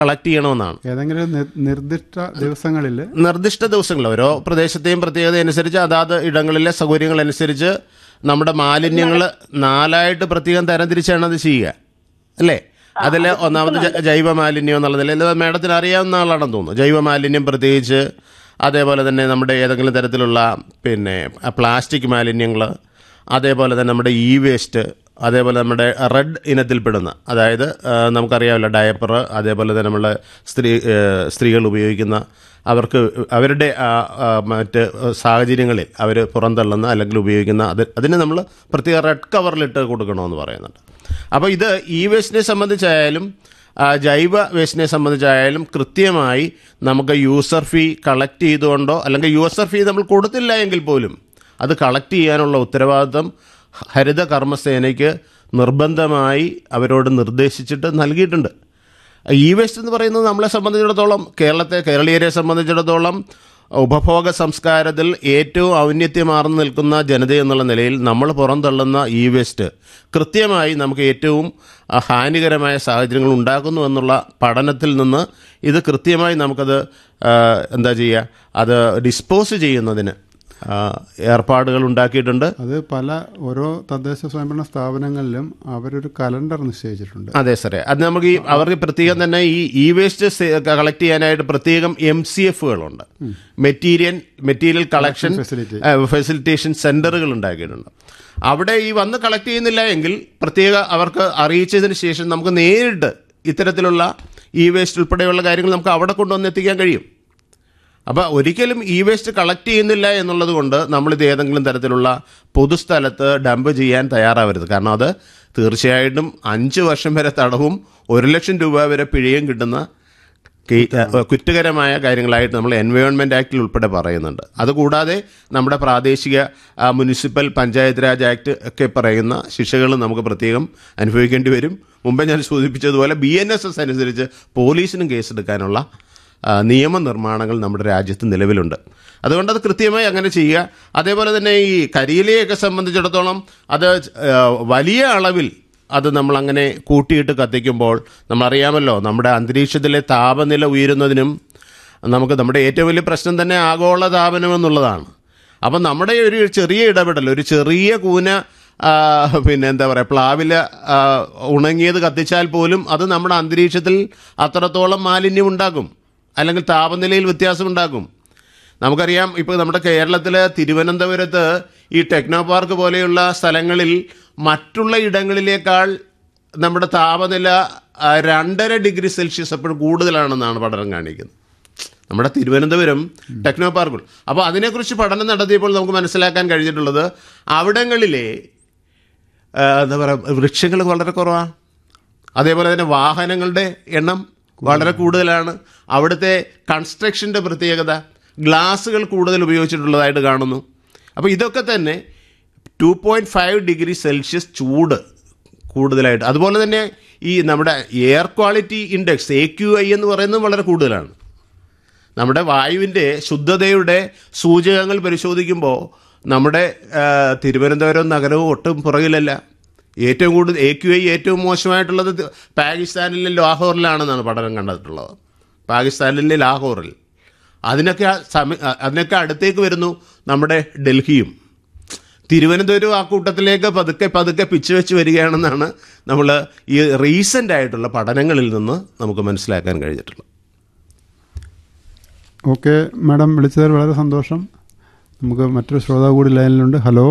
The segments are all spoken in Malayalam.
കളക്ട് ചെയ്യണമെന്നാണ് ഏതെങ്കിലും നി- നിർദ്ദിഷ്ട ദിവസങ്ങളിൽ നിർദ്ദിഷ്ട ദിവസങ്ങൾ ഓരോ പ്രദേശത്തെയും പ്രത്യേകത അനുസരിച്ച് അതാത് ഇടങ്ങളിലെ സൗകര്യങ്ങൾ അനുസരിച്ച് നമ്മുടെ മാലിന്യങ്ങൾ നാലായിട്ട് പ്രത്യേകം തരംതിരിച്ചാണ് അത് ചെയ്യുക അല്ലേ അതിൽ ഒന്നാമത് ജ- ജൈവ മാലിന്യം എന്നുള്ളതിൽ ഇത് മേഡത്തിന് അറിയാവുന്ന ആളാണെന്ന് തോന്നുന്നു ജൈവ മാലിന്യം പ്രത്യേകിച്ച് അതേപോലെ തന്നെ നമ്മുടെ ഏതെങ്കിലും തരത്തിലുള്ള പിന്നെ പ്ലാസ്റ്റിക് മാലിന്യങ്ങൾ അതേപോലെ തന്നെ നമ്മുടെ ഇ വേസ്റ്റ് അതേപോലെ നമ്മുടെ റെഡ് ഇനത്തിൽപ്പെടുന്ന അതായത് ആ, നമുക്കറിയാമല്ലോ ഡയപ്പർ അതേപോലെ തന്നെ നമ്മളെ സ്ത്രീ ഏ, സ്ത്രീകൾ ഉപയോഗിക്കുന്ന അവർക്ക് അവരുടെ ആ, ആ, മറ്റ് സാഹചര്യങ്ങളിൽ അവർ പുറന്തള്ളുന്ന അല്ലെങ്കിൽ ഉപയോഗിക്കുന്ന അത് അതിന് നമ്മൾ പ്രത്യേക റെഡ് കവറിലിട്ട് കൊടുക്കണമെന്ന് പറയുന്നുണ്ട് അപ്പോൾ ഇത് ഇ വേസ്റ്റിനെ സംബന്ധിച്ചായാലും ആ, ജൈവ വേസ്റ്റിനെ സംബന്ധിച്ചായാലും കൃത്യമായി നമുക്ക് യൂസർ ഫീ കളക്ട് ചെയ്തുകൊണ്ടോ അല്ലെങ്കിൽ യൂസർ ഫീ നമ്മൾ കൊടുത്തില്ല എങ്കിൽ പോലും അത് കളക്ട് ചെയ്യാനുള്ള ഉത്തരവാദിത്തം ഹരിത കർമ്മസേനയ്ക്ക് നിർബന്ധമായി അവരോട് നിർദ്ദേശിച്ചിട്ട് നൽകിയിട്ടുണ്ട് ഇ വേസ്റ്റ് എന്ന് പറയുന്നത് നമ്മളെ സംബന്ധിച്ചിടത്തോളം കേരളത്തെ കേരളീയരെ സംബന്ധിച്ചിടത്തോളം ഉപഭോഗ സംസ്കാരത്തിൽ ഏറ്റവും ഔന്നത്യമാർന്നു നിൽക്കുന്ന ജനത എന്നുള്ള നിലയിൽ നമ്മൾ പുറന്തള്ളുന്ന ഇ വേസ്റ്റ് കൃത്യമായി നമുക്ക് ഏറ്റവും ആ, ഹാനികരമായ സാഹചര്യങ്ങൾ ഉണ്ടാക്കുന്നു എന്നുള്ള പഠനത്തിൽ നിന്ന് ഇത് കൃത്യമായി നമുക്കത് ആ, എന്താ ചെയ്യുക അത് ഡിസ്പോസ് ചെയ്യുന്നതിന് ആ, ഏർപ്പാടുകൾ ഉണ്ടാക്കിയിട്ടുണ്ട് അത് പല ഓരോ തദ്ദേശ സ്വയംഭരണ സ്ഥാപനങ്ങളിലും അവരൊരു കലണ്ടർ നിശ്ചയിച്ചിട്ടുണ്ട് അതെ സാറേ അത് നമുക്ക് ഈ അവർക്ക് പ്രത്യേകം തന്നെ ഈ ഇ വേസ്റ്റ് കളക്ട് ചെയ്യാനായിട്ട് പ്രത്യേകം എം സി എഫുകളുണ്ട് material material collection facility. Facilitation സെന്ററുകൾ ഉണ്ടാക്കിയിട്ടുണ്ട് അവിടെ ഈ വന്ന് കളക്ട് ചെയ്യുന്നില്ല എങ്കിൽ പ്രത്യേക അവർക്ക് അറിയിച്ചതിന് ശേഷം നമുക്ക് നേരിട്ട് ഇത്തരത്തിലുള്ള ഇ വേസ്റ്റ് ഉൾപ്പെടെയുള്ള കാര്യങ്ങൾ നമുക്ക് അവിടെ കൊണ്ടുവന്ന് എത്തിക്കാൻ കഴിയും അപ്പോൾ ഒരിക്കലും ഇ വേസ്റ്റ് കളക്ട് ചെയ്യുന്നില്ല എന്നുള്ളത് കൊണ്ട് നമ്മളിത് ഏതെങ്കിലും തരത്തിലുള്ള പൊതുസ്ഥലത്ത് ഡംപ് ചെയ്യാൻ തയ്യാറാവരുത് കാരണം അത് തീർച്ചയായിട്ടും അഞ്ച് വർഷം വരെ തടവും ഒരു ലക്ഷം രൂപ വരെ പിഴയും കിട്ടുന്ന കേ- ഏഹ് കുറ്റകരമായ കാര്യങ്ങളായിട്ട് നമ്മൾ എൻവയോൺമെൻറ്റ് ആക്ടിൽ ഉൾപ്പെടെ പറയുന്നുണ്ട് അതുകൂടാതെ നമ്മുടെ പ്രാദേശിക ആ, മുനിസിപ്പൽ പഞ്ചായത്ത് രാജ് ആക്ട് ഒക്കെ പറയുന്ന ശിക്ഷകൾ നമുക്ക് പ്രത്യേകം അനുഭവിക്കേണ്ടി വരും മുമ്പേ ഞാൻ സൂചിപ്പിച്ചതുപോലെ ബി എൻ എസ് എസ് അനുസരിച്ച് പോലീസിനും കേസെടുക്കാനുള്ള ആ, നിയമനിർമ്മാണങ്ങൾ നമ്മുടെ രാജ്യത്ത് നിലവിലുണ്ട് അതുകൊണ്ട് അത് കൃത്യമായി അങ്ങനെ ചെയ്യുക അതേപോലെ തന്നെ ഈ കരിയിലയൊക്കെ സംബന്ധിച്ചിടത്തോളം അത് ആ, വലിയ അളവിൽ അത് നമ്മളങ്ങനെ കൂട്ടിയിട്ട് കത്തിക്കുമ്പോൾ നമ്മളറിയാമല്ലോ നമ്മുടെ അന്തരീക്ഷത്തിലെ താപനില ഉയരുന്നതിനും നമുക്ക് നമ്മുടെ ഏറ്റവും വലിയ പ്രശ്നം തന്നെ ആഗോള താപനം എന്നുള്ളതാണ് അപ്പം നമ്മുടെ ഒരു ചെറിയ ഇടപെടൽ ഒരു ചെറിയ കൂന ആ, പിന്നെ എന്താ പറയുക പ്ലാവില ആ, ഉണങ്ങിയത് കത്തിച്ചാൽ പോലും അത് നമ്മുടെ അന്തരീക്ഷത്തിൽ അത്രത്തോളം മാലിന്യം ഉണ്ടാക്കും അല്ലെങ്കിൽ താപനിലയിൽ വ്യത്യാസം ഉണ്ടാക്കും നമുക്കറിയാം ഇപ്പോൾ നമ്മുടെ കേരളത്തിൽ തിരുവനന്തപുരത്ത് ഈ ടെക്നോ പാർക്ക് പോലെയുള്ള സ്ഥലങ്ങളിൽ മറ്റുള്ള ഇടങ്ങളിലേക്കാൾ നമ്മുടെ താപനില ആ, രണ്ടര ഡിഗ്രി സെൽഷ്യസ് എപ്പോഴും കൂടുതലാണെന്നാണ് പഠനം കാണിക്കുന്നത് നമ്മുടെ തിരുവനന്തപുരം ടെക്നോ പാർക്കുകൾ അപ്പോൾ അതിനെക്കുറിച്ച് പഠനം നടത്തിയപ്പോൾ നമുക്ക് മനസ്സിലാക്കാൻ കഴിഞ്ഞിട്ടുള്ളത് അവിടങ്ങളിലെ ആ, എന്താ പറയുക വൃക്ഷങ്ങൾ വളരെ കുറവാണ് അതേപോലെ തന്നെ വാഹനങ്ങളുടെ എണ്ണം വളരെ കൂടുതലാണ് അവിടുത്തെ കൺസ്ട്രക്ഷൻ്റെ പ്രത്യേകത ഗ്ലാസുകൾ കൂടുതൽ ഉപയോഗിച്ചിട്ടുള്ളതായിട്ട് കാണുന്നു അപ്പോൾ ഇതൊക്കെ തന്നെ two point five degree Celsius ചൂട് കൂടുതലായിട്ട് അതുപോലെ തന്നെ ഈ നമ്മുടെ air quality index A Q I എന്ന് പറയുന്നത് വളരെ കൂടുതലാണ് നമ്മുടെ വായുവിൻ്റെ ശുദ്ധതയുടെ സൂചകങ്ങൾ പരിശോധിക്കുമ്പോൾ നമ്മുടെ ആ, തിരുവനന്തപുരം നഗരവും ഒട്ടും പുറകിലല്ല ഏറ്റവും കൂടുതൽ എ ക്യു ഐ ഏറ്റവും മോശമായിട്ടുള്ളത് തി- പാകിസ്ഥാനിലെ ലാഹോറിലാണെന്നാണ് പഠനം കണ്ടിട്ടുള്ളത് പാകിസ്ഥാനിലെ ലാഹോറിൽ അതിനൊക്കെ ആ സമ അതിനൊക്കെ അടുത്തേക്ക് വരുന്നു നമ്മുടെ ഡൽഹിയും തിരുവനന്തപുരം ആ കൂട്ടത്തിലേക്ക് പതുക്കെ പതുക്കെ പിച്ച് വെച്ച് വരികയാണെന്നാണ് നമ്മൾ ഈ റീസെൻ്റ് ആയിട്ടുള്ള പഠനങ്ങളിൽ നിന്ന് നമുക്ക് മനസ്സിലാക്കാൻ കഴിഞ്ഞിട്ടുള്ളത് ഓക്കെ മാഡം വിളിച്ചതിൽ വളരെ സന്തോഷം നമുക്ക് മറ്റൊരു ശ്രോതാവ് കൂടി ലൈനിലുണ്ട് ഹലോ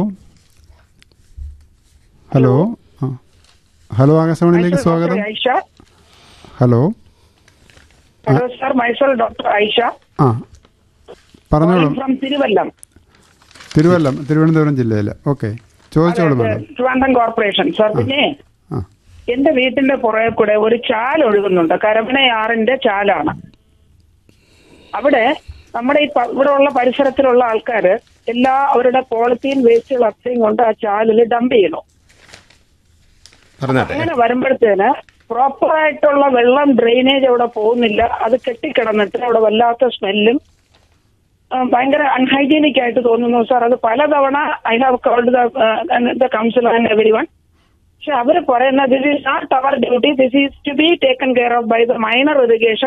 ഹലോ ആ ഹലോ ആകാശവാണിയിലേക്ക് സ്വാഗതം Aisha hello hello sir myself doctor Aisha ആ പറഞ്ഞോളൂ ഫ്രം തിരുവല്ലം തിരുവല്ലം തിരുവനന്തപുരം ജില്ലയിൽ ഓക്കെ ചോദിച്ചോളൂ മാഡം ട്രിവാൻഡ്രം കോർപ്പറേഷൻ സർ പിന്നെ ആ എന്റെ വീട്ടിന്റെ പുറകെ കൂടെ ഒരു ചാൽ ഒഴുകുന്നുണ്ട് കരമനയാറിന്റെ ചാലാണ് അവിടെ നമ്മുടെ ഈ പ- ഇവിടെ ഉള്ള പരിസരത്തിലുള്ള ആൾക്കാര് എല്ലാ അവരുടെ പോളിത്തീൻ വേസ്റ്റുകൾ അത്രയും കൊണ്ട് ആ ചാലിൽ ഡംപ് ചെയ്യുന്നു പറഞ്ഞാട്ടെ അങ്ങനെ വരുമ്പോഴത്തേന് പ്രോപ്പർ ആയിട്ടുള്ള വെള്ളം ഡ്രെയിനേജ് അവിടെ പോകുന്നില്ല അത് കെട്ടിക്കിടന്നിട്ട് അവിടെ വല്ലാത്ത സ്മെല്ലും ഭയങ്കര അൺഹൈജീനിക് ആയിട്ട് തോന്നുന്നു സാർ അത് പലതവണ I have called the council and every one പക്ഷെ അവർ പറയുന്നത് this is not our duty this is to be taken care of by the minor irrigation